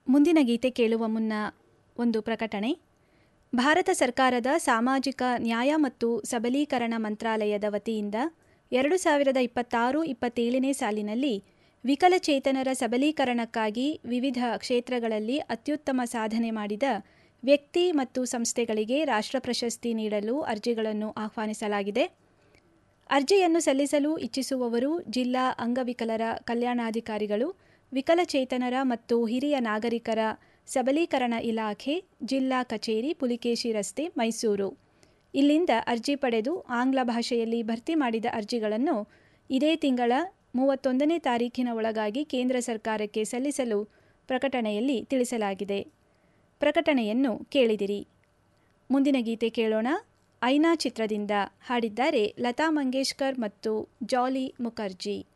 ಮುಂದಿನ ಗೀತೆ ಕೇಳುವ ಮುನ್ನ ಒಂದು ಪ್ರಕಟಣೆ ಭಾರತ ಸರ್ಕಾರದ ಸಾಮಾಜಿಕ ನ್ಯಾಯ ಮತ್ತು ಸಬಲೀಕರಣ ಮಂತ್ರಾಲಯದ ವತಿಯಿಂದ ಎರಡು ಸಾವಿರದ ಇಪ್ಪತ್ತಾರು ಇಪ್ಪತ್ತೇಳನೇ ಸಾಲಿನಲ್ಲಿ ವಿಕಲಚೇತನರ ಸಬಲೀಕರಣಕ್ಕಾಗಿ ವಿವಿಧ ಕ್ಷೇತ್ರಗಳಲ್ಲಿ ಅತ್ಯುತ್ತಮ ಸಾಧನೆ ಮಾಡಿದ ವ್ಯಕ್ತಿ ಮತ್ತು ಸಂಸ್ಥೆಗಳಿಗೆ ರಾಷ್ಟ್ರ ಪ್ರಶಸ್ತಿ ನೀಡಲು ಅರ್ಜಿಗಳನ್ನು ಆಹ್ವಾನಿಸಲಾಗಿದೆ ಅರ್ಜಿಯನ್ನು ಸಲ್ಲಿಸಲು ಇಚ್ಛಿಸುವವರು ಜಿಲ್ಲಾ ಅಂಗವಿಕಲರ ಕಲ್ಯಾಣಾಧಿಕಾರಿಗಳು ವಿಕಲಚೇತನರ ಮತ್ತು ಹಿರಿಯ ನಾಗರಿಕರ ಸಬಲೀಕರಣ ಇಲಾಖೆ ಜಿಲ್ಲಾ ಕಚೇರಿ ಪುಲಿಕೇಶಿ ರಸ್ತೆ ಮೈಸೂರು ಇಲ್ಲಿಂದ ಅರ್ಜಿ ಪಡೆದು ಆಂಗ್ಲ ಭಾಷೆಯಲ್ಲಿ ಭರ್ತಿ ಮಾಡಿದ ಅರ್ಜಿಗಳನ್ನು ಇದೇ ತಿಂಗಳ ಮೂವತ್ತೊಂದನೇ ತಾರೀಖಿನ ಒಳಗಾಗಿ ಕೇಂದ್ರ ಸರ್ಕಾರಕ್ಕೆ ಸಲ್ಲಿಸಲು ಪ್ರಕಟಣೆಯಲ್ಲಿ ತಿಳಿಸಲಾಗಿದೆ ಪ್ರಕಟಣೆಯನ್ನು ಕೇಳಿದಿರಿ ಮುಂದಿನ ಗೀತೆ ಕೇಳೋಣ ಐನಾ ಚಿತ್ರದಿಂದ ಹಾಡಿದ್ದಾರೆ ಲತಾ ಮಂಗೇಶ್ಕರ್ ಮತ್ತು ಜಾಲಿ ಮುಖರ್ಜಿ